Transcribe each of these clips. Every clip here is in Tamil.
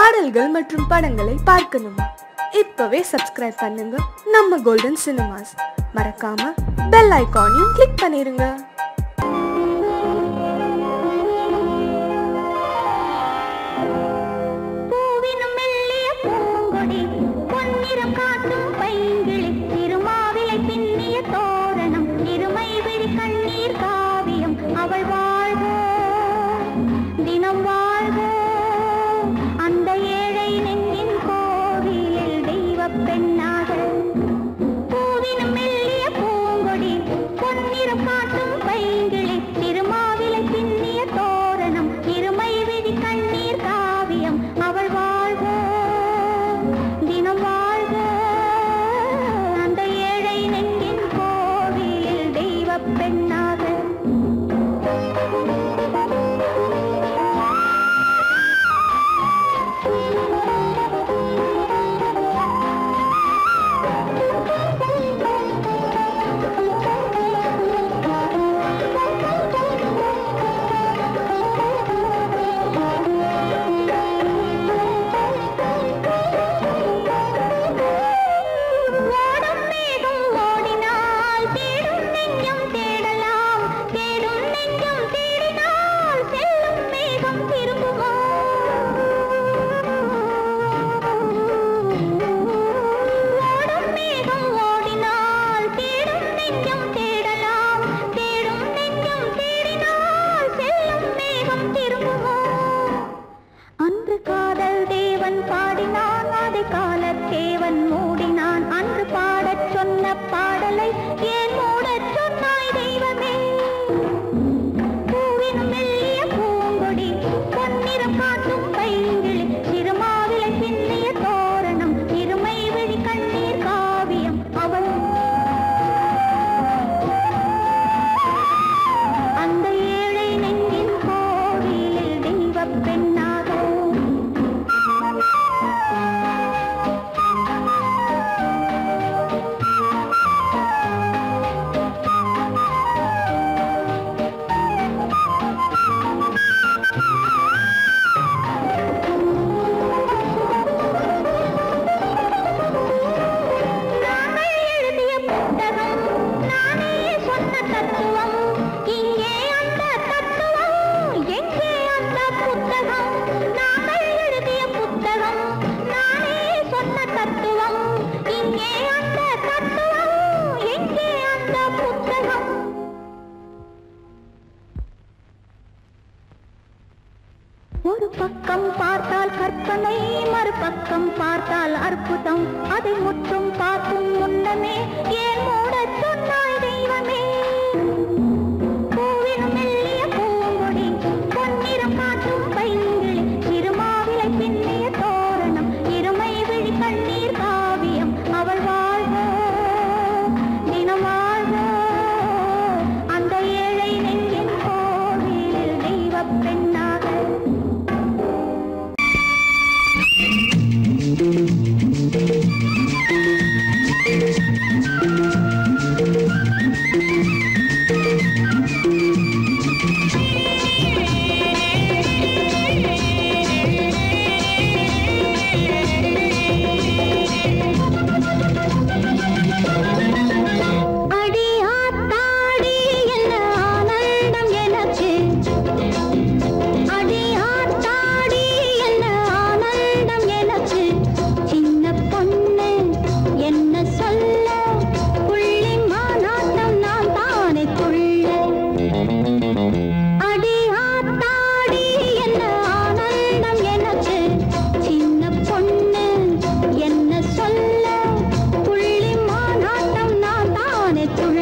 பாடல்கள் மற்றும் படங்களை பார்க்கணுமா இப்பவே சப்ஸ்கிரைப் பண்ணுங்க நம்ம கோல்டன் சினிமாஸ் மறக்காம பெல் ஐகானையும் கிளிக் பண்ணிருங்க பூவினும் மெல்லிய பூங்கொடி பொன்னிறம் காட்டும் பைங்கிளி திருமாவிலை பின்னிய தோரணம் இருமை விழி கண்ணீர் காவியம் அவள் வாழ்க தினம் வாழ்க அந்த ஏழை நெஞ்சின் கோவிலில் தெய்வப் பெண்ணாக பூவினும் மெல்லிய பூங்கொடி பொன்னிறம் காட்டும் பைங்கிளி திருமாவிலை பின்னிய தோரணம் இருமை விழி கண்ணீர் காவியம் அவள் வாழ்க தினம் வாழ்க அந்த ஏழை நெஞ்சின் கோவிலில் தெய்வப் பெண்ணாக ஓடும் மேகம் ஓடினால் தேடும் நெஞ்சம் தேடலாம் தேடும் நெஞ்சம் தேடினால் செல்லும் மேகம் திரும்புமோ ஓடும் மேகம் ஓடினால் தேடும் நெஞ்சம் தேடலாம் தேடும் நெஞ்சம் தேடினால் செல்லும் மேகம் திரும்புமோ அன்று காதல் தேவன் பாடினான் அதை காலத்தேவன் மூடினான் அன்று பாடச் சொன்ன பாடலை ஏன் மூடச் சொன்னாய் தெய்வமே பூவின் மெல்லிய பூங்கொடி பொன்னிறம் காட்டும் பைங்கிளி திருமாவிலை பின்னிய தோரணம் இருமை விழி கண்ணீர் காவியம் அவள் அந்த ஏழை நெஞ்சின் கோவிலில் தெய்வப் பெண்ணாக நாங்கள் எழுதிய புத்தகம் நானே சொன்ன தத்துவம் இங்கே அந்த தத்துவம் எங்கே அந்த புத்தகம் நாங்கள் எழுதிய புத்தகம் நானே சொன்ன தத்துவம் இங்கே அந்த தத்துவம் எங்கே அந்த புத்தகம் ஒரு பக்கம் பார்த்தால் கற்பனை மறுபக்கம் பார்த்தால் அற்புதம் அதை முற்றும் பார்க்கும் முன்னமே ஏன் மூடச் சொன்னாய் தெய்வமே பூவினும் மெல்லிய பூங்கொடி பொன்னிறம் காட்டும் பைங்கிளி திருமாவிலை பின்னிய தோரணம் இருமை விழி கண்ணீர் காவியம் அவள் வாழ்க தினம் வாழ்க அந்த ஏழை நெஞ்சின் கோவிலில் தெய்வப் பெண்ணாக அடி ஆத்தாடி என்ன ஆனந்தம் எனக்கு அடி ஆத்தாடி என்ன ஆனந்தம் எனக்கு சின்ன பொண்ணு என்ன சொல்ல புள்ளி மாநாட்டம் நான் தானே துள்ள அடி ஆத்தாடி என்ன ஆனந்தம் எனக்கு சின்ன பொண்ணு என்ன சொல்ல புள்ளி மாநாட்டம் நான் தானே துள்ள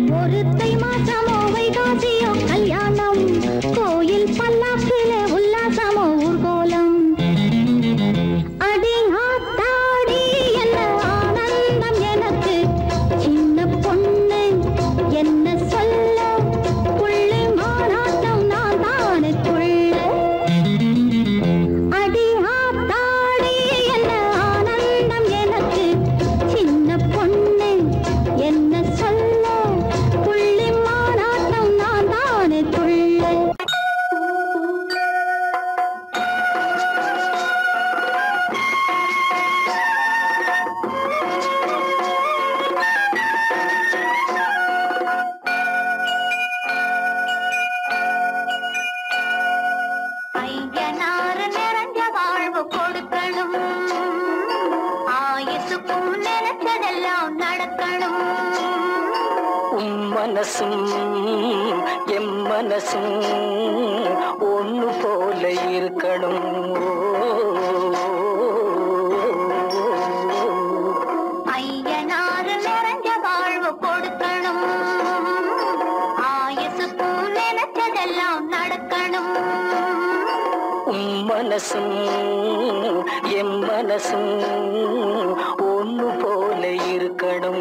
ஒரு தை மாசமோ வைகாசியோ கல்யாணம் கோயில் பல்லாக்கில உல்லாசமோ ஊர்கோலம் அடி ஆத்தாடி என்ன ஆனந்தம் எனக்கு சின்ன பொண்ணு என்ன சொல்ல புள்ளி மாறாட்டம் நான் தானே துள்ள அடி ஆத்தாடி என்ன ஆனந்தம் எனக்கு சின்ன பொண்ணு என்ன சொல்ல புள்ளி மாறாட்டம் நான் தானே துள்ள ஐயனாறு நிறைஞ்ச வாழ்வு கொடுக்கணும் ஆயுசுக்கும் நினைச்சதெல்லாம் நடக்கணும் உம் மனசும் எம் மனசும் ஒண்ணு போல இருக்கணும் ஐயனாறு நிறைஞ்ச வாழ்வு கொடுக்கணும் ஆயுசுக்கும் நினைச்சதெல்லாம் நடக்கணும் உம் மனசும் எம் மனசும் ஒண்ணு போல இருக்கணும்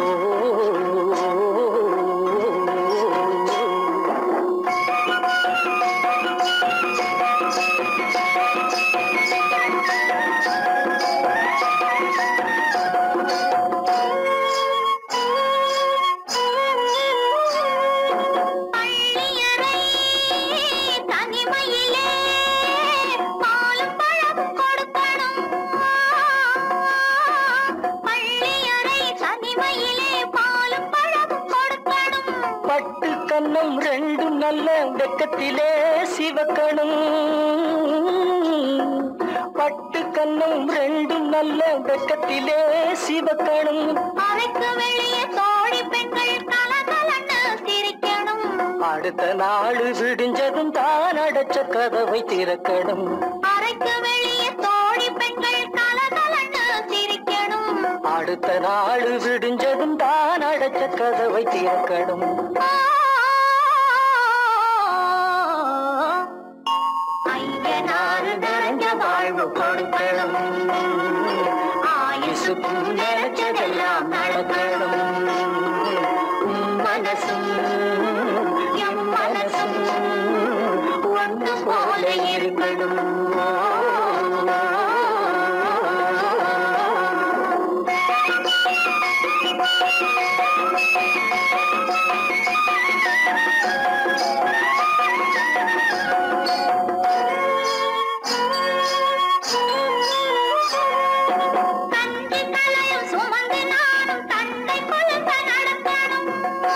பள்ளியறை தனிமையிலே பாலும் பழமும் கொடுக்கணும் பள்ளியறை தனிமையிலே பாலும் பழமும் கொடுக்கணும் பட்டு கன்னம் ரெண்டும் நல்ல வெக்கத்திலே சிவக்கணும் பட்டு கன்னம் ரெண்டும் நல்ல வெக்கத்திலே சிவக்கணும் அறைக்கு வெளியே தோழி பெண்கள் கலகலன்னு சிரிக்கணும் அடுத்த நாள் விடிஞ்சதும் தான் அடைச்ச கதவை திறக்கணும் அறைக்கு வெளியே தோழி பெண்கள் கலகலன்னு சிரிக்கணும் அடுத்த நாள் விடிஞ்சதும் தான் அடைச்ச கதவை திறக்கணும் ஐயனாறு நிறைஞ்ச வாழ்வு கொடுக்கணும் ஆயுசுக்கும் நினைச்சதெல்லாம் நடக்கணும் உம் மனசும் எம் மனசும் ஒன்று போல இருக்கணும் தந்தை தலையும் சுமந்து நானும் தந்தை கொலுச நடக்கணும்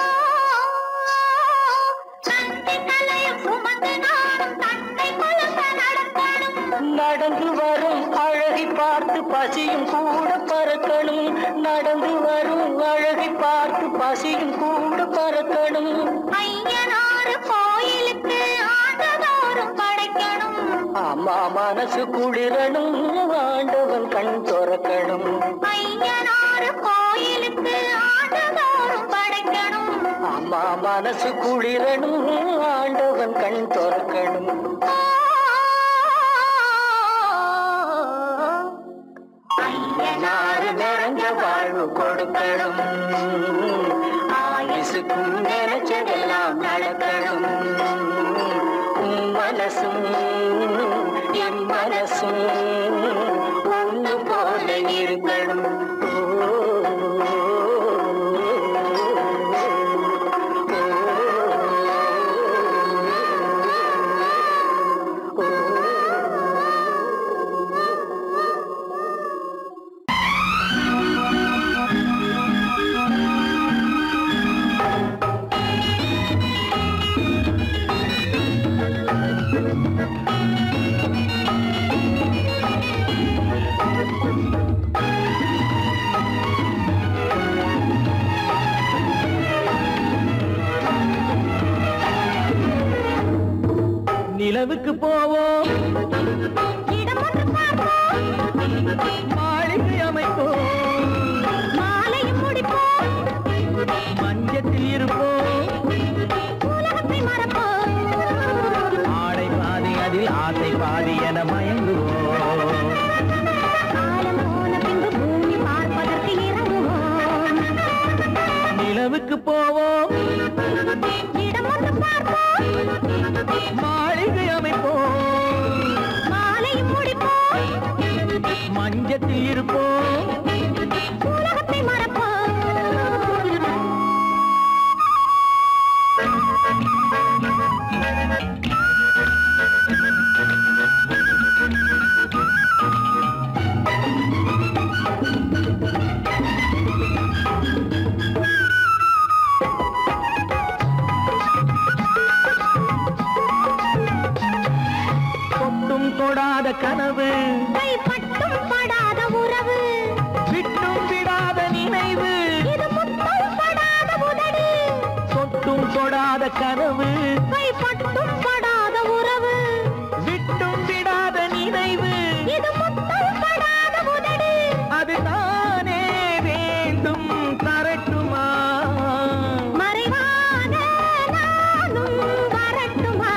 தந்தை தலையும் சுமந்து நானும் தந்தை கொலுச நடக்கணும் நடந்து வரும் அழகை பார்த்து பசியும் கூட பறக்கணும் நடந்து வரும் அழகை பார்த்து பசியும் கூட பறக்கணும் ஐயனாறு கோயிலுக்கு ஆண்டதோறும் படைக்கணும் அம்மா மனசு குளிரணும் ஆண்டவன் கண் துறக்கணும் ஐயனாறு கோயிலுக்கு ஆண்டதோறும் படைக்கணும் அம்மா மனசு குளிரணும் ஆண்டவன் கண் துறக்கணும் ஐயனாறு நிறைஞ்ச வாழ்வு கொடுக்கணும் ஆயுசுக்கும் நினைச்சதெல்லாம் நடக்கணும் உம் மனசும் எம் மனசும் ஒன்று போல இருக்கணும் நிலவுக்கு போவோம் இடம் ஒன்று பார்ப்போம் மாளிகை அமைப்போம் மாலையும் முடிப்போம் மஞ்சத்தில் இருப்போம் கனவு கைப்பட்டும் படாத உறவு விட்டும் விடாத நினைவு இது முத்தம் படாத உதடு தொட்டும் தொடாத கனவு கைப்பட்டும் படாத உறவு விட்டும் விடாத நினைவு இது முத்தம் படாத உதடு அது தானே வேண்டும் தரட்டுமா மறைவான நானும் வரட்டுமா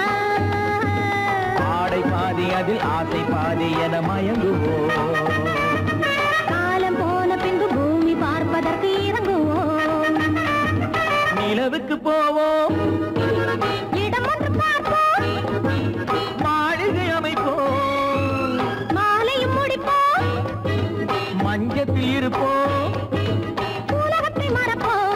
ஆடை பாதி அதில் ஆசை பாதி என மயங்குவோம் காலம் போன பின்பு பூமி பார்ப்பதற்கு இறங்குவோம் நிலவுக்கு போவோம் இடம் ஒன்று பார்ப்போம் மாளிகை அமைப்போம் மாலையும் முடிப்போம் மஞ்சத்தில் இருப்போம் உலகத்தை மறப்போம்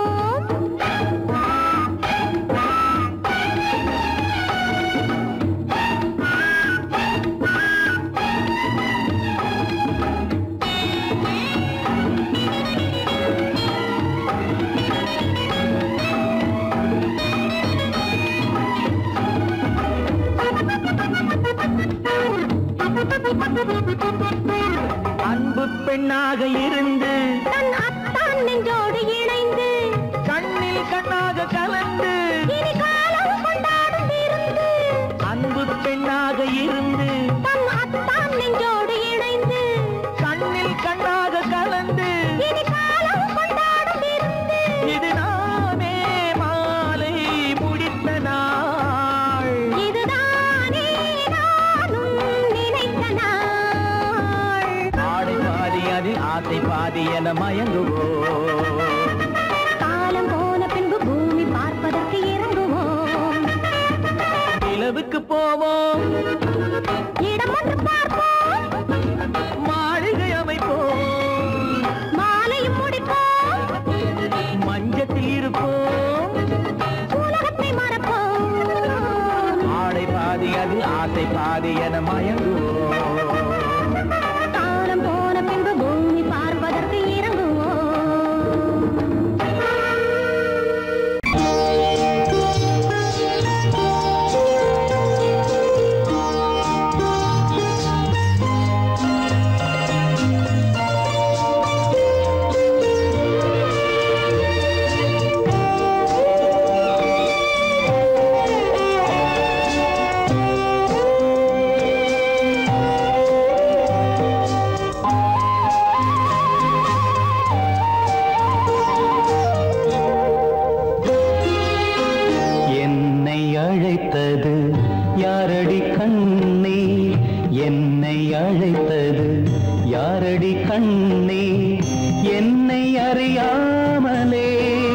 அன்பு பெண்ணாக இருந்து தன் அத்தான் நெஞ்சோடு இணைந்து கண்ணில் கண்ணாக கலந்து இனி காலம் கொண்டாடும் விருந்து அன்பு பெண்ணாக இருந்து தன் அத்தான் நெஞ்சோடு இணைந்து கண்ணில் கண்ணாக கலந்து இனி காலம் கொண்டாடும் விருந்து இது நாமே மாலை முடித்த நாள் இதுதானே நானும் நினைத்த நாள் ஆடை பாதி அதில் ஆசை பாதி என மயங்குவோம் காலம் போன பின்பு பூமி பார்ப்பதற்கு இறங்குவோம் நிலவுக்கு போவோம் இடம் ஒன்று பார்ப்போம் மாளிகை அமைப்போம் மாலையும் முடிப்போம் மஞ்சத்தில் இருப்போம் உலகத்தை மறப்போம் ஆடை பாதி அதில் ஆசை பாதி என மயங்குவோம் காலம் போன பின்பு பூமி பார்ப்பதற்கு இறங்குவோம் என்னை அழைத்தது யாரடி கண்ணே என்னை அழைத்தது யாரடி கண்ணே என்னை அறியாமலே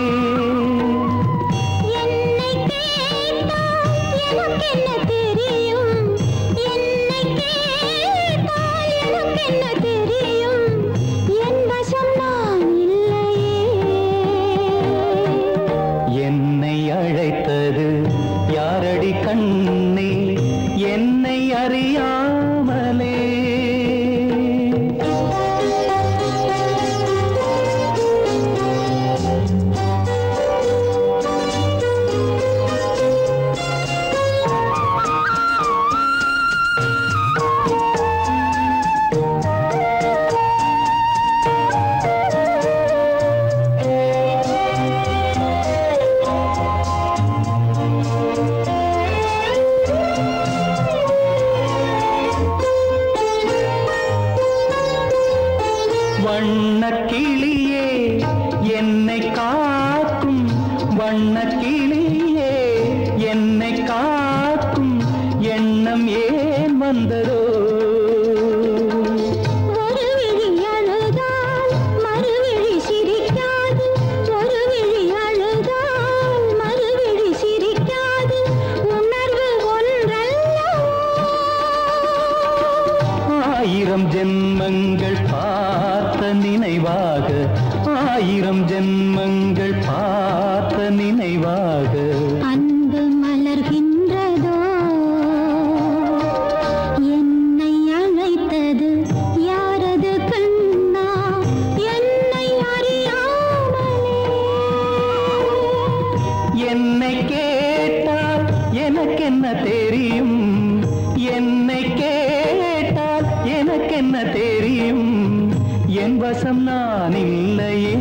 என்னை கேட்டால் எனக்கென்ன தெரியும் என்னை கேட்டால் எனக்கென்ன தெரியும் என் வசம் நான் இல்லையே என்னை அழைத்தது யாரடி கண்ணே என்னை அறியாமலே வண்ணக் கிளியே என்னை காக்கும் வண்ணக் கிளியே என்னை காக்கும் எண்ணம் ஏன் வந்ததோ ஒரு விழி அழுதால் மறுவிழி சிரிக்காது ஒரு விழி அழுதால் மறுவிழி சிரிக்காது உணர்வு ஒன்றல்லவோ ஆயிரம் ஜென்மங்கள் பார்த்த நினைவாக ஆயிரம் ஜென்மங்கள் பார்த்த நினைவாக அன்பு மலர்கின்றதோ என்னை அழைத்தது யாரது கண்ணா என்னை அறியாமலே என்னை கேட்டால் எனக்கென்ன தெரியும் என்னை கேட்டால் என் வசம் நான் இல்லையே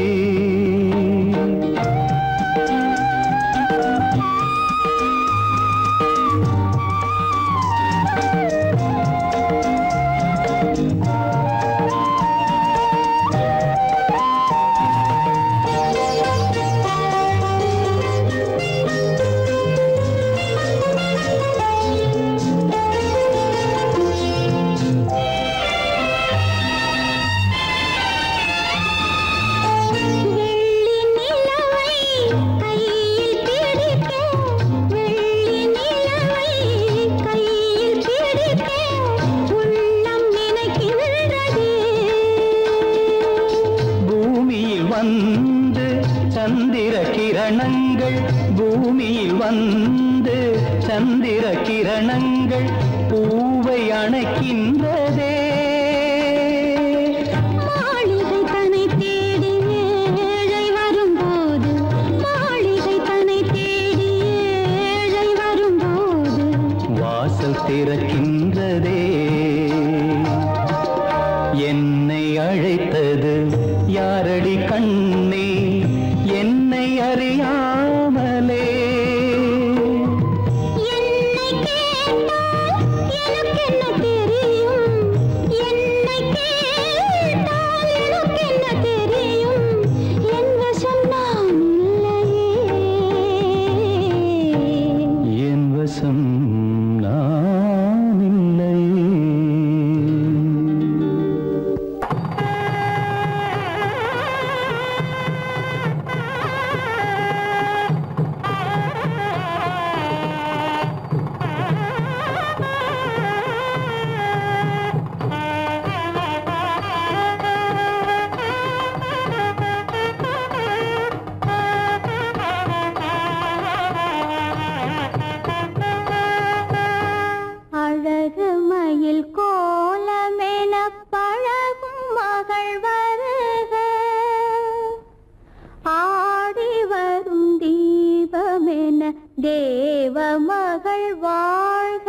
வெள்ளி நிலவை கையில் பிடிக்க வெள்ளி நிலவை கையில் பிடிக்க உள்ளம் நினைக்கின்றதே பூமியில் வந்து சந்திர கிரணங்கள் பூமியில் வந்து சந்திர கிரணங்கள் பூவை அணைக்கின்றதே மாளிகை தன்னை தேடி ஏழை வரும்போது மாளிகை தன்னை தேடி ஏழை வரும்போது வாசல் திறக்கின்றதே என்னை அழைத்தது யாரடி கண்ணே என்னை அறியாமலே என்னை கேட்டால் எனக்கென்ன தெரியும் என்னை கேட்டால் எனக்கென்ன தெரியும் என் வசம் நான் இல்லையே என் வசம் நான் இல்லையே அழகு மயில் கோலமென பழகும் மகள் வருக ஆடி வரும் தீபமென தேவ மகள் வாழ்க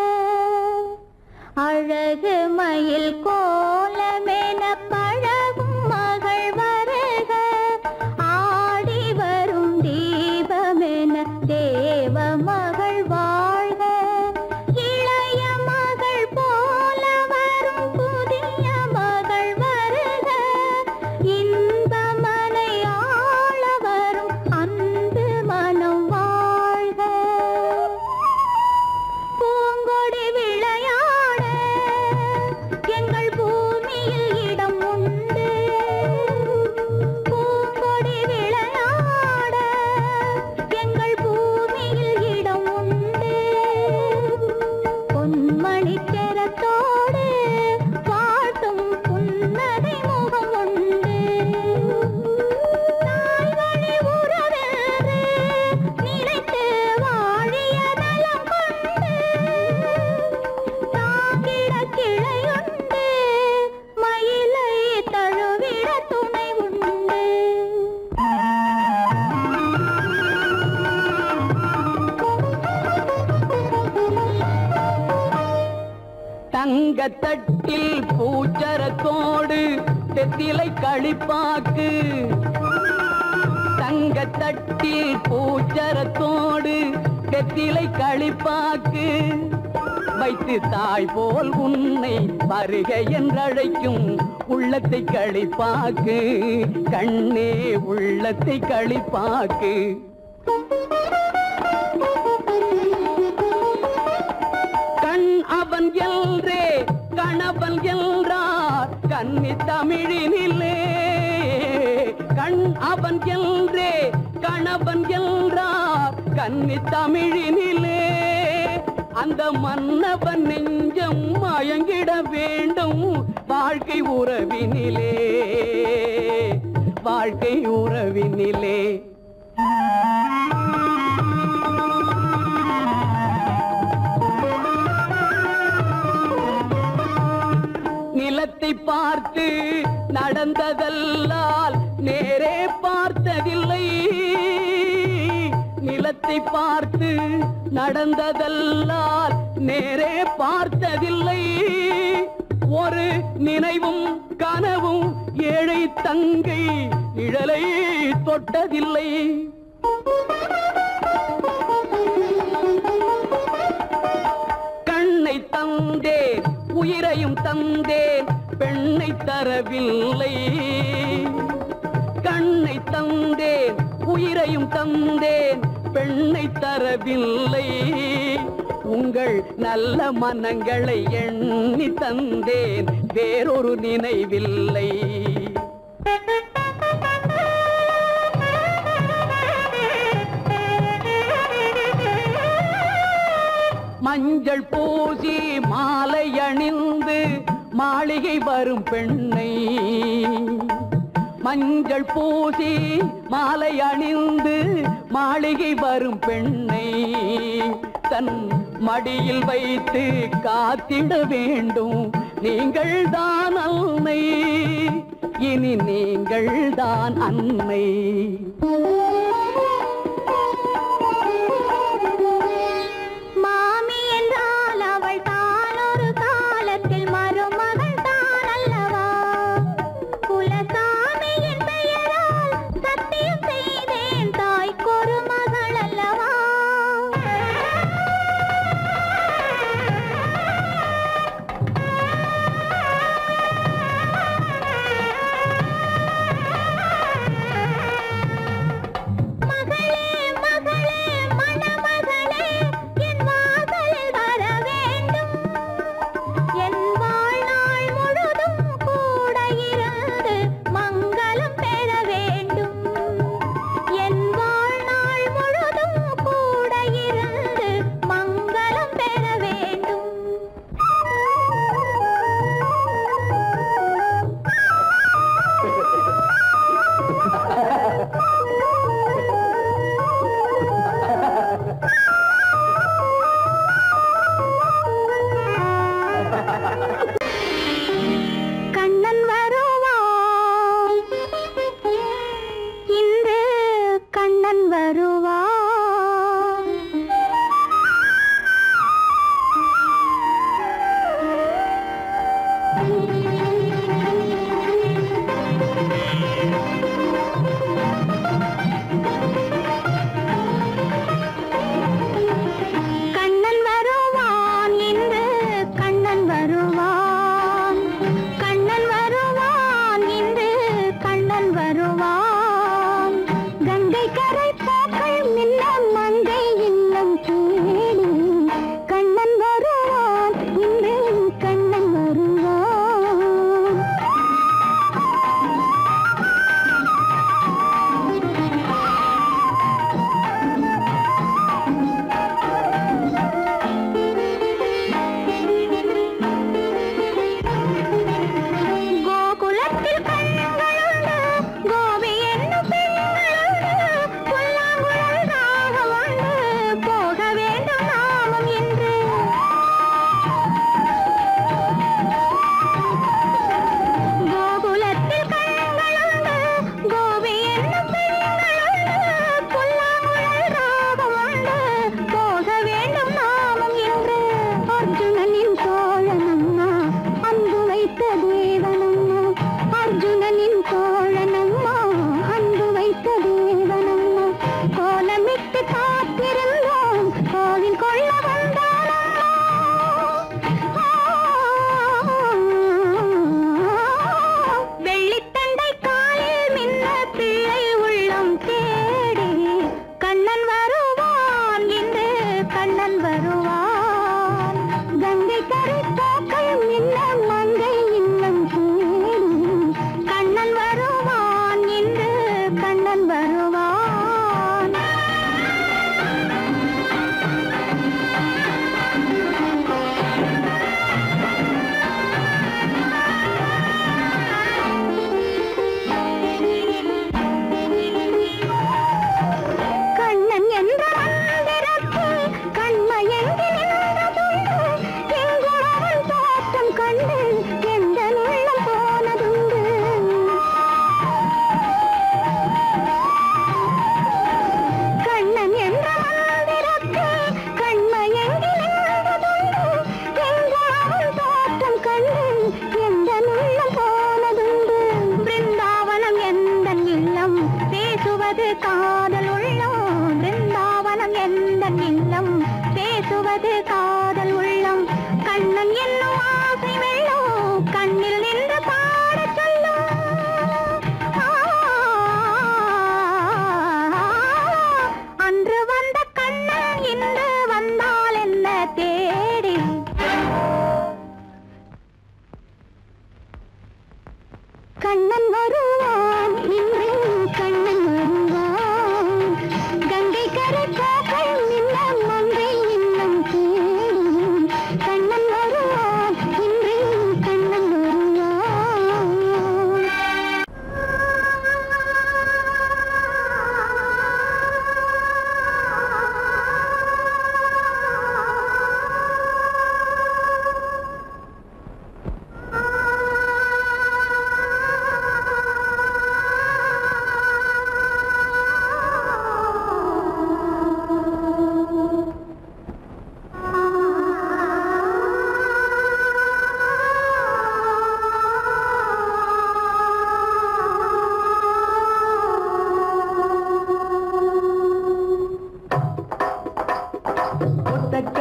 அழகு மயில் கோலமென பழகும் மகள் வருக ஆடி வரும் தீபமென தேவ மகள் வாழ்க இளைய மகள் போல வரும் புதிய மகள் வருக இன்பமனை ஆள வரும் அன்பு மனம் வாழ்க பூங்கொடி விளையாட எங்கள் பூமியில் இடம் உண்டு பூங்கொடி விளையாட எங்கள் பூமியில் இடம் உண்டு பொன்மணி தெரத்தோடு வாழ்த்தும் புன்னகை முகம் உண்டு தாய்வழி உறவென்று நினைத்து வாழிய நலம் கொண்டு தாங்கிட கிளையுண்டு மயிலை தழுவிட துணை உண்டு தங்க தட்டில் பூச்சரத்தோடு தெத்திலை களிப்பாக்கு தங்க தட்டில் பூச்சரத்தோடு தெத்திலை களிப்பாக்கு வைத்து தாய் போல் உன்னை வருக என்றழைக்கும் உள்ளத்தை களிப்பாக்கு கண்ணே உள்ளத்தை களிப்பாக்கு கண் அவன் எல்றே கணவன் என்றார் கன்னி தமிழினிலே கண் அவன் எல்றே கணவன் என்றார் கன்னி தமிழினிலே அந்த மன்னவன் நெஞ்சம் மயங்கிட வேண்டும் வாழ்க்கை உறவினிலே வாழ்க்கை உறவினிலே நிலத்தை பார்த்து நடந்ததல்லால் நேரே பார்த்ததில்லை நிலத்தை பார்த்து நடந்ததல்லால் நேரே பார்த்ததில்லை ஒரு நினைவும் கனவும் ஏழை தங்கை நிழலை தொட்டதில்லை கண்ணை தந்தேன் உயிரையும் தந்தேன் பெண்ணை தரவில்லை கண்ணை தந்தேன் உயிரையும் தந்தேன் பெண்ணை தரவில்லை உங்கள் நல்ல மனங்களை எண்ணி தந்தேன் வேறொரு நினைவில்லை மஞ்சள் பூசி மாலை அணிந்து மாளிகை வரும் பெண்ணை மஞ்சள் பூசி மாலை அணிந்து மாளிகை வரும் பெண்ணை தன் மடியில் வைத்து காத்திட வேண்டும் நீங்கள் தான் அன்னை இனி நீங்கள் தான் அன்னை மாமி என்றால் அவள் தான் ஒரு காலத்தில் மருமகள் தான் அல்லவா குலசாமியின் பெயரால் சத்தியம் செய்தேன் தாய்க்கொரு மகள் அல்லவா மகளே மகளே மணமகளே என் வாசலில் வர வேண்டும் என் வாழ்நாள் முழுதும் கூட இருந்து மங்களம் பெற வேண்டும் என் வாழ்நாள் முழுதும் கூட இருந்து மங்களம் பெற வேண்டும் கண்ணன் வருவான் இன்று கண்ணன் வருவான் கண்ணன் வருவான் இன்று கண்ணன் வருவான் கண்ணன் வருவான் இன்று கண்ணன் வருவான் கங்கை கரை பூக்கள் மின்ன மங்கை இல்லம் தேடி கண்ணன் வருவான் இன்று கண்ணன் வருவான் கோகுலத்தில் கண்களுண்டு கோபி என்னும் பெண்களுண்டு புல்லாங்குழல் ராகமுண்டு போக வேண்டும் நாமும் என்று கோகுலத்தில் கண்களுண்டு கோபி என்னும் பெண்களுண்டு புல்லாங்குழல் ராகமுண்டு போக வேண்டும் நாமும் என்று அர்ஜுனனின் தோழனம்மா அன்பு வைத்த தேவனம்மா அர்ஜுனனின் தோழனம்மா அன்பு வைத்த தேவனம்மா கோலமிட்டு காத்திருந்தோம் கோவில் கொள்ள வந்தானம்மா வெள்ளித்தண்டை காலில் மின்ன பிள்ளை உள்ளம் தேடி கண்ணன் வருவான் என்று கண்ணன் வருவான் கங்கை கரை போக்கள் மின்ன மங்கை இல்லம் தேடி கண்ணன் வருவான் என்று கண்ணன் வருவான் கண்ணன் என்ற மந்திரத்தில் கண்மை என்கிற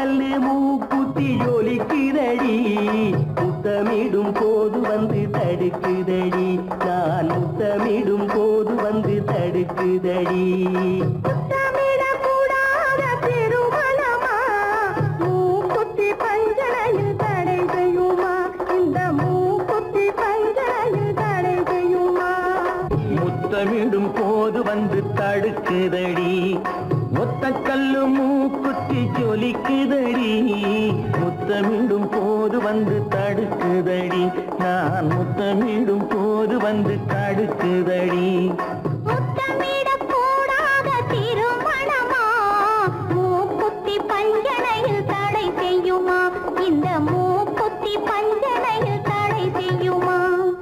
கல்லு மூக்குத்தி ஜொலிக்குதடி முத்தமிடும் போது வந்து தடுக்குதடி நான் முத்தமிடும் போது வந்து தடுக்குதடி முத்தமிடக்கூடாத திருமணமா மூக்குத்தி பஞ்சனையில் தடை செய்யுமா இந்த மூக்குத்தி பஞ்சனையில் தடை செய்யுமா முத்தமிடும் போது வந்து தடுக்குதடி ஒத்த கல்லு மூக்குத்தி ஜொலிக்குதடி முத்தமிடும் போது வந்து தடுக்குதடி நான் முத்தமிடும் போது வந்து தடுக்குதடி முத்தமிடக்கூடாத திருமணமா மூக்குத்தி பஞ்சனையில் தடை செய்யுமா இந்த மூக்குத்தி பஞ்சனையில் தடை செய்யுமா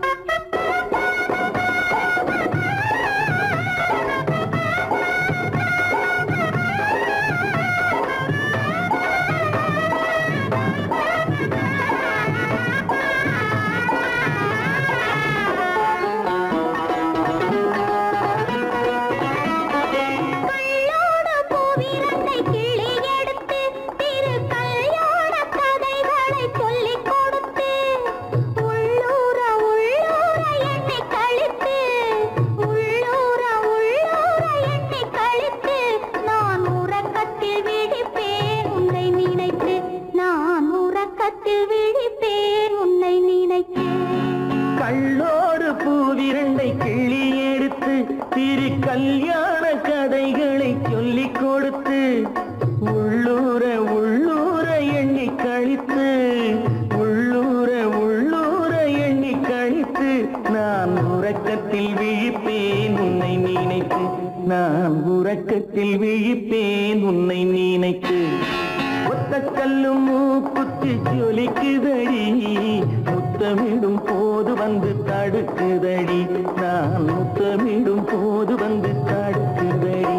கள்ளோடு பூவிரண்டை கிளி எடுத்து திரு கல்யாண கதைகளை சொல்லிக் கொடுத்து உள்ளூர உள்ளூர எண்ணி கழித்து உள்ளூர உள்ளூர எண்ணி கழித்து நான் உறக்கத்தில் விழிப்பேன் உன்னை நினைத்து நான் உறக்கத்தில் விழிப்பேன் உன்னை நினைத்து கள்ளோடு பூவிரண்டை கிள்ளி எடுத்து திரு கல்யாண கதைகளை சொல்லிக் கொடுத்து உள்ளூர உள்ளூர எண்ணி கழித்து உள்ளூர உள்ளூர எண்ணி கழித்து நான் உறக்கத்தில் விழிப்பேன் உன்னை நினைத்து நான் உறக்கத்தில் விழிப்பேன் உன்னை நினைத்து ஒத்த கல்லும் மூக்குத்தி ஜொலிக்குதடி முத்தமிடும் போது வந்து தடுக்குதடி நான் முத்தமிடும் போது வந்து தடுக்குதடி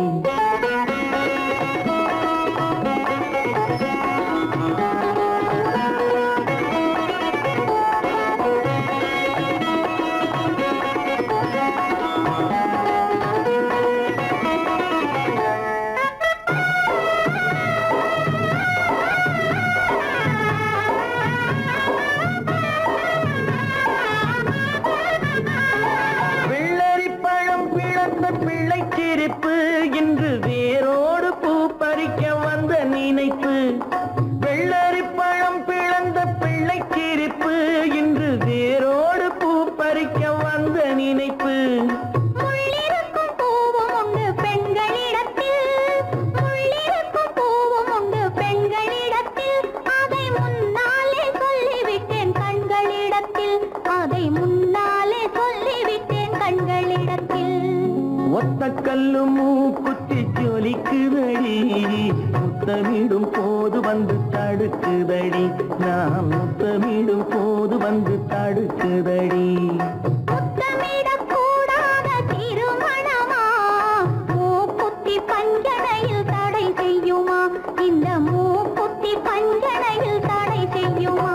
வெள்ளரி பழம் பிளந்த பிள்ளை சிரிப்பு இன்று வேரோடு பூ பறிக்க வந்த நினைப்பு வெள்ளரி பழம் பிளந்த பிள்ளை சிரிப்பு இன்று வேரோடு பூ பறிக்க வந்த நினைப்பு முள்ளிருக்கும் பூவும் உண்டு பெண்களிடத்தில் முள்ளிருக்கும் பூவும் உண்டு பெண்களிடத்தில் அதை முன்னாலே சொல்லிவிட்டேன் கண்களிடத்தில் அதை முன்னாலே சொல்லிவிட்டேன் கண்களிடத்தில் ஒத்த கல்லு மூக்குத்தி ஜொலிக்குதடி முத்தமிடும் போது வந்து தடுக்குதடி நான் முத்தமிடும் போது வந்து தடுக்குதடி முத்தமிடக்கூடாத திருமணமா மூக்குத்தி பஞ்சனையில் தடை செய்யுமா இந்த மூக்குத்தி பஞ்சனையில் தடை செய்யுமா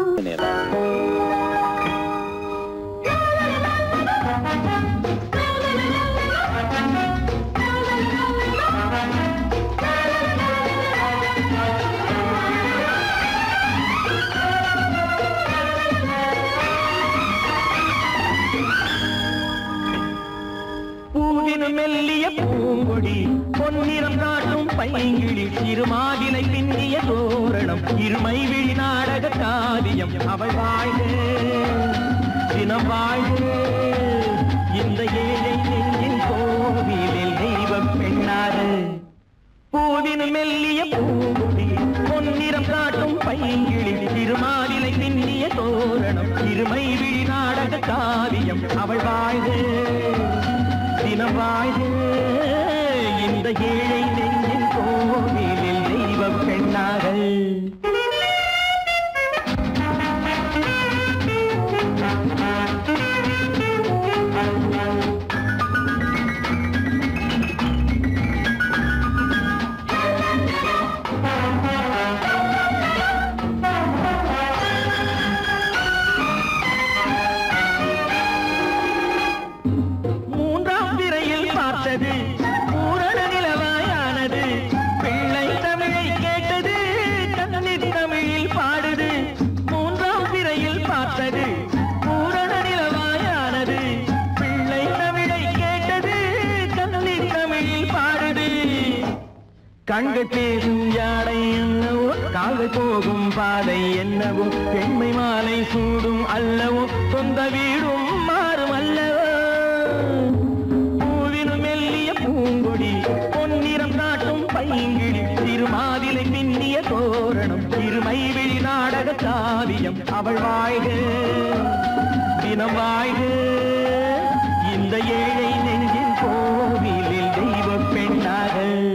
பூவினு மெல்லிய பூங்கொடி பொன்னிறம் காட்டும் பைங்கிழி சிறுமாதிலை பின்னிய தோரணம் இருமை விழி நாடக காவியம் அவள் வாழ்க தினம் வாழ்க இந்த ஏழை நெஞ்சின் கோவிலில் தெய்வ பெண்ணாக பூவினு மெல்லிய பூங்குடி பொன்னிறம் காட்டும் பைங்கிழி திருமாலிலை பின்னிய தோரணம் இருமை விழி நாடக காவியம் அவள் வாழ்க தினம் வாழ்க இந்த ஏழை நெஞ்சின் கோவிலில் தெய்வ பெண்ணாக மூன்றாம் திரையில் பார்த்தது பூரண நிலவாயானது கண்கள் பேசும் யாழை என்னவோ கால்கள் போகும் பாதை என்னவோ பெண்மை மாலை சூடும் அல்லவோ சொந்த வீடும் மாறும் அல்லவோ பூவினும் மெல்லிய பூங்கொடி பொன்னிறம் காட்டும் பைங்கிழி திருமாதிலை பின்னிய தோரணம் இருமை விழி நாடக காவியம் அவள் வாழ்க தினம் வாழ்க இந்த ஏழை நெஞ்சின் கோவிலில் தெய்வ பெண்ணாக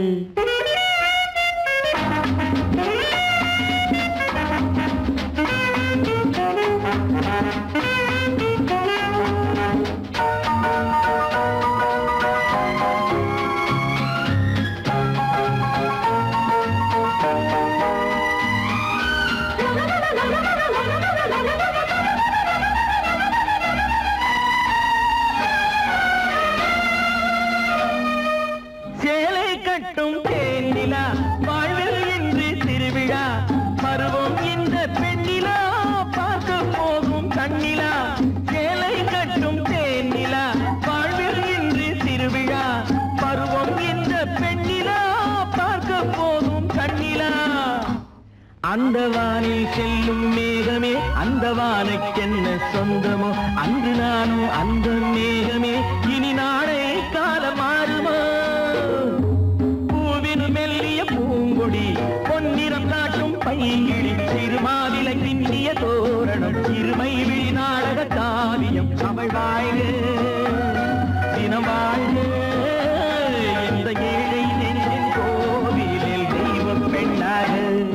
சேலை கட்டும் தேனிலா வாழ்வில் இன்று திருவிழா பருவம் இந்த பெண்ணிலா பார்க்க போகும் கண்ணிலா சேலை கட்டும் தேனிலா வாழ்வில் இன்று திருவிழா பருவம் இந்த பெண்ணிலா பார்க்க போகும் கண்ணிலா அந்த வானில் செல்லும் மேகமே அந்த வானுக்கென்ன சொந்தமோ அன்று நானும் அந்த மேகமே இனி நாளை காலம் மாறுமோ பூவினு மெல்லிய பூங்கொடி பொன்னிறம் காட்டும் பைங்கிழி திருமாவிலை பின்னிய தோரணம் இருமை விழி நாடக காவியம் அவள் வாழ்க தினம் வாழ்க இந்த ஏழை நெஞ்சின் கோவிலில் தெய்வ பெண்ணாக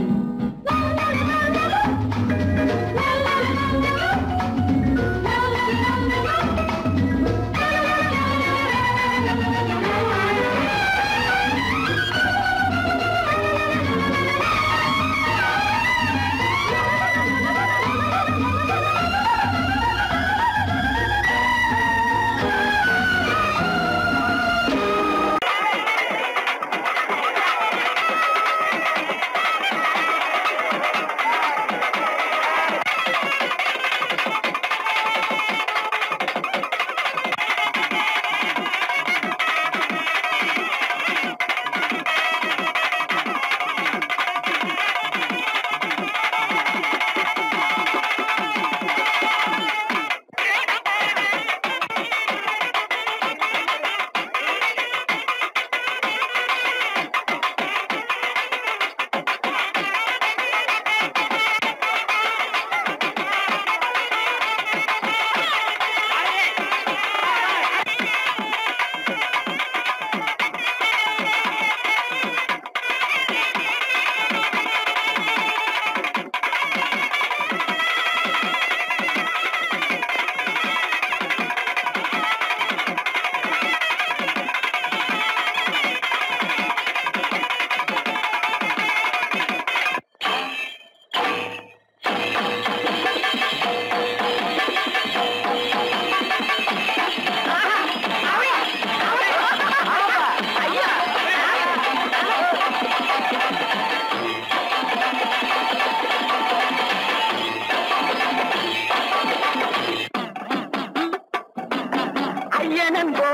ஐயனன்போ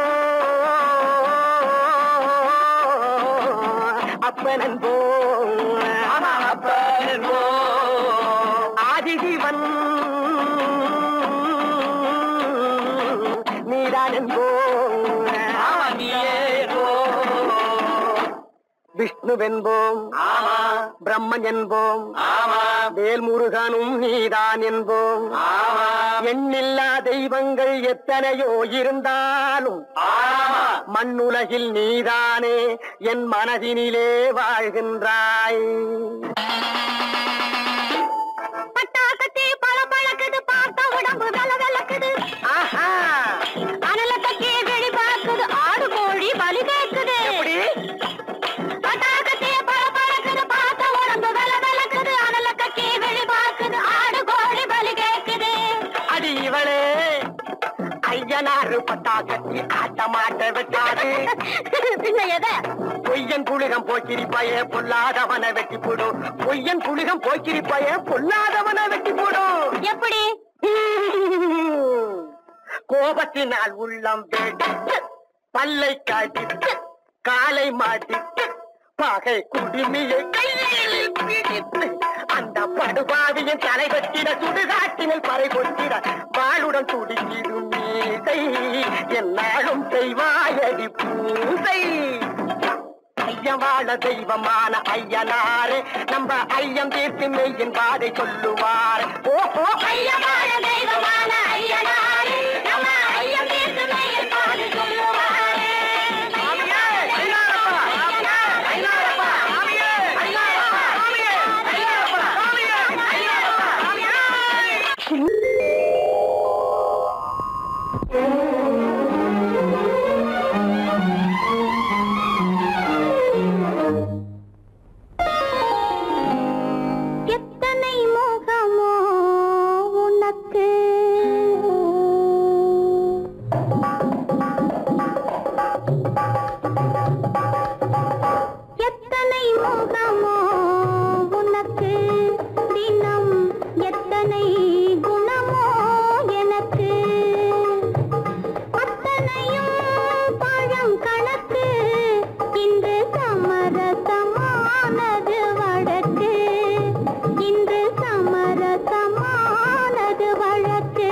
அப்பனன்போ அப்பனன்போ ஆதிசிவன் நீதானன்போ விஷ்ணுவென்போம் ஆமா பிரம்மன் என்போம் ஆமா வேல்முருகனும் நீதான் என்போம் ஆமா எண்ணில்லா தெய்வங்கள் எத்தனையோ இருந்தாலும் மண்ணுலகில் நீதானே என் மனதினிலே வாழ்கின்றாய் பட்டாக்கத்தி பல பழக்குது பார்த்த உடம்பு வெல வெலக்குது ஆஹா அனல கட்டி வெளி பார்க்குது ஆடு கோழி பலி கேக்குது எப்படி பட்டாக்கத்தி பல பழக்குது பார்த்த உடம்பு வெல வெலக்குது அனல கட்டி வெளி பார்க்குது ஆடு கோழி பலி கேக்குது அடி இவளே ஐயனாறு பட்டா கட்டி ஆட்டமாட்ட விட்டாது பின்ன எத பொய்யன் புலிகம் போக்கிரிப்பாயே பொல்லாதவனை வெட்டி போடும் பொய்யன் புலிகம் போக்கிரிப்பாயே பொல்லாதவனை வெட்டி போடும் எப்படி கோபத்தினால் உள்ளம் வெடித்து பல்லை காட்டித்து காலை மாட்டித்து பகை குடுமியை கையில் பிடித்து அந்த படுபாவியின் தலை வெட்டிட சுடுகாட்டினில் பறை கொட்டிட வாளுடன் துடிக்கிடும் மீசை என்னாலும் செய்வாயடி பூசை ஐயவாழ தெய்வமான ஐயனாரே நம்ம ஐயம் தீர்த்து மெய்யின் பாதை சொல்லுவார் ஓஹோ ஐயவாழ தெய்வமான ஐயனாரே நம்ம ஐயம் தீர்த்து மெய்யின் பாதை சொல்லுவாரே சாமியே, ஐயாரப்பா, சாமியே, ஐயாரப்பா, சாமியே, ஐயாரப்பா, சாமியே, ஐயாரப்பா, சாமியே, ஐயாரப்பா, சாமியே. எத்தனை மோகமோ உனக்கு எத்தனை மோகமோ உனக்கு தினம் எத்தனை குணமோ எனக்கு அத்தனையும் பழம் கணக்கு இன்று சமரசமானது வழக்கு இன்று சமரசமானது வழக்கு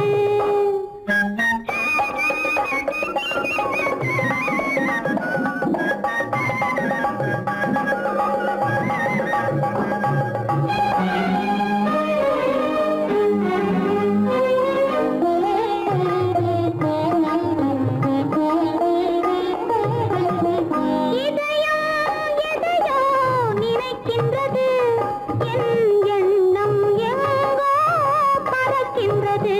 இதயம் எதையோ நினைக்கின்றது என் எண்ணம் எங்கோ பறக்கின்றது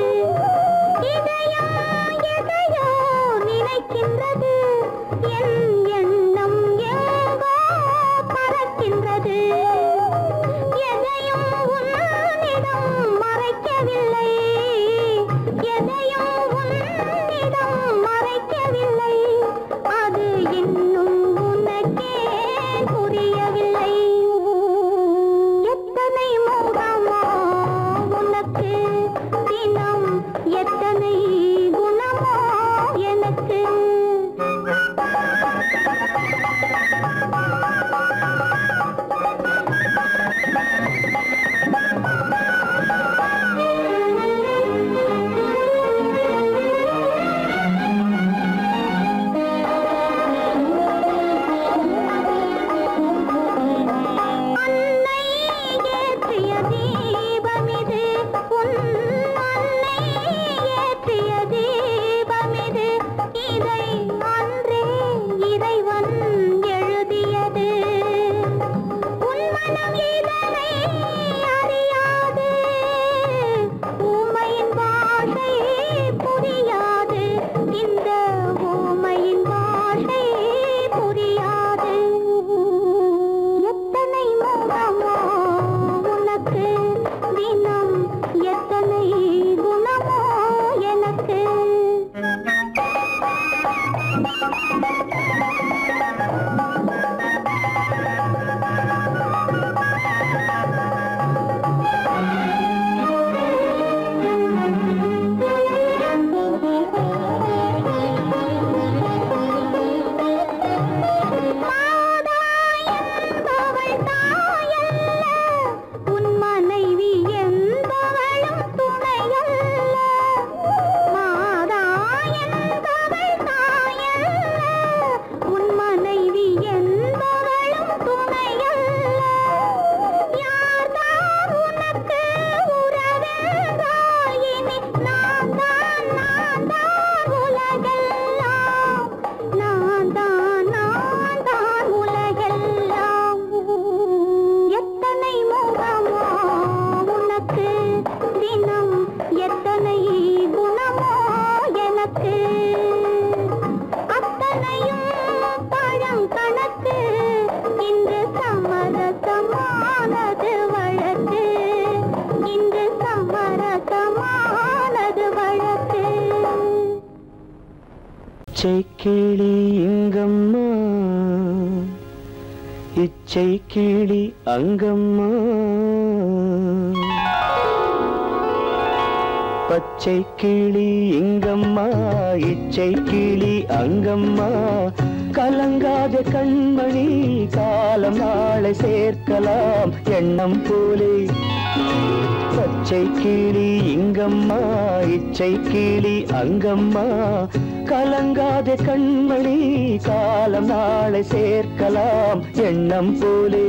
இதயம் எதையோ நினைக்கின்றது என் எண்ணம் எங்கோ பறக்கின்றது எதையும் உன்னிடம் மறைக்கவில்லை எதையும் உன்னிடம் மறைக்கவில்லை அது இன்னும் உனக்கே புரியவில்லை எத்தனை மோகமோ உனக்கு தினம் எத்தனை குணமோ எனக்கு அன்னை ஏற்றிய தீபமிது உன் அன்னை ஏற்றிய தீபமிது இதை அன்றே இறைவன் எழுதியது உன் மனம் இதனை அறியாது ஊமையின் பாஷை புரியாது இந்த ஊமையின் பாஷை புரியாது எத்தனை மோகமோ உனக்கு தினம் எத்தனை குணமோ எனக்கு மாதா என்பவள் தாயல்ல உன் மனைவி என்பவளும் துணையல்ல மாதா என்பவள் தாயல்ல உன் மனைவி என்பவளும் துணையல்ல யார்தான் உனக்கு உறவென்றாயினி நான் தான் நான் தான் உலகெல்லாம் நான் தான் நான் தான் உலகெல்லாம் எத்தனை முகமோ உனக்கு தினம் எத்தனை குணமோ எனக்கு அத்தனையும் பழம் கணக்கு இன்று சமரசமானது வழக்கு இன்று சமரசமானது வழக்கு இச்சை கிளி இங்கம்மா இச்சை கிளி அங்கம்மா பச்சை கிளி இங்கம்மா இச்சை கிளி அங்கம்மா கலங்காத கண்மணி காலம் நாளை சேர்க்கலாம் எண்ணம் போலே பச்சை கிளி இங்கம்மா இச்சை கிளி அங்கம்மா கலங்காத கண்மணி காலம் நாளை சேர்க்கலாம் எண்ணம் போலே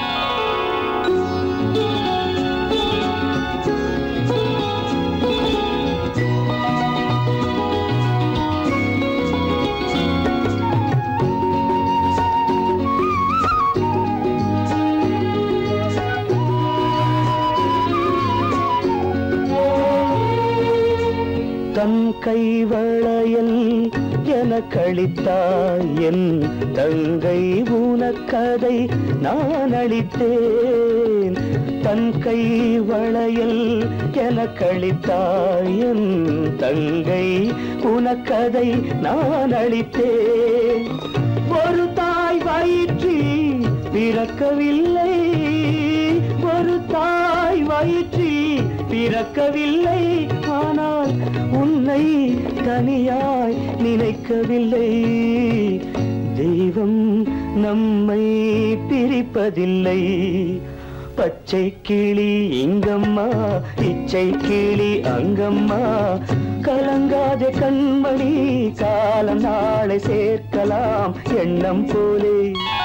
தன் கைவளையல் என கழித்தாய் என் தங்கை உனக்கதை நான் அளித்தேன் தன் கை வளையல் என கழித்தாய் என் தங்கை உனக்கதை நான் அளித்தேன் ஒரு தாய் வயிற்றில் பிறக்கவில்லை ஒரு தாய் வயிற்றில் பிறக்கவில்லை ஆனால் உன்னை தனியாய் நினைக்கவில்லை தெய்வம் நம்மை பிரிப்பதில்லை பச்சை கிளி இங்கம்மா இச்சை கிளி அங்கம்மா கலங்காத கண்மணி காலம் நாளை சேர்க்கலாம் எண்ணம் போலே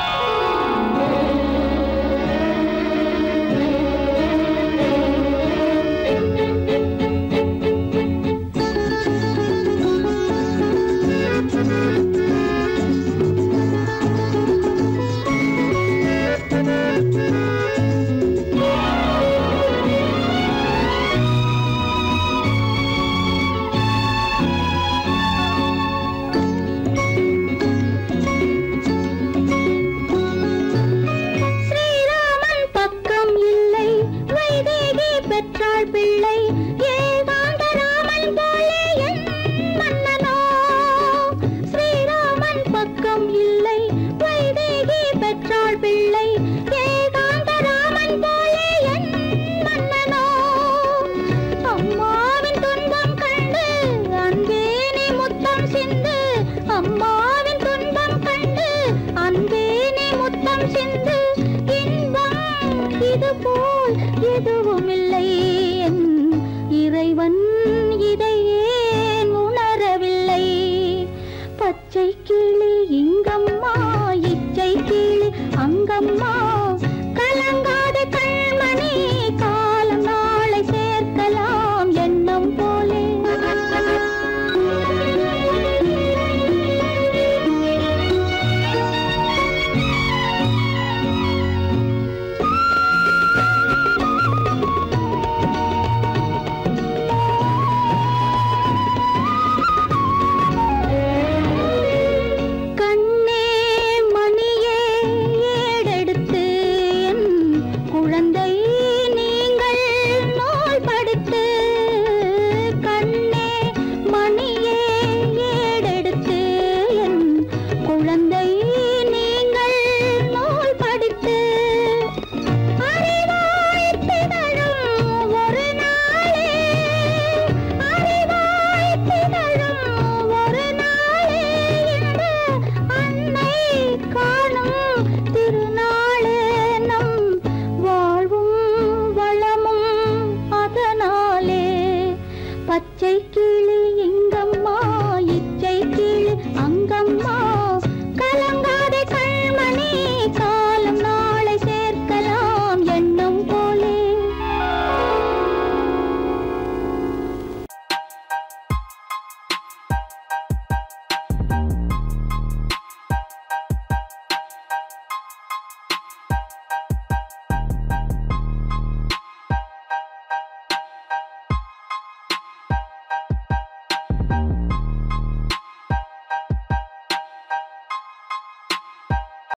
ஸ்ரீராமன் பக்கம் இல்லை வைதேகி பெற்றாள் பிள்ளை ஏகாந்த ராமன் போலே என் மன்னனோ ஸ்ரீராமன் பக்கம் இல்லை வைதேகி பெற்றாள் பிள்ளை ஏகாந்த ராமன் போலே என் மன்னனோ அம்மாவின் துன்பம் கண்டு அன்பே நீ முத்தம் சிந்து அம்மாவின் துன்பம் கண்டு அன்பே நீ முத்தம் சிந்து இன்பம் இது போல் எதுவும் இல்லை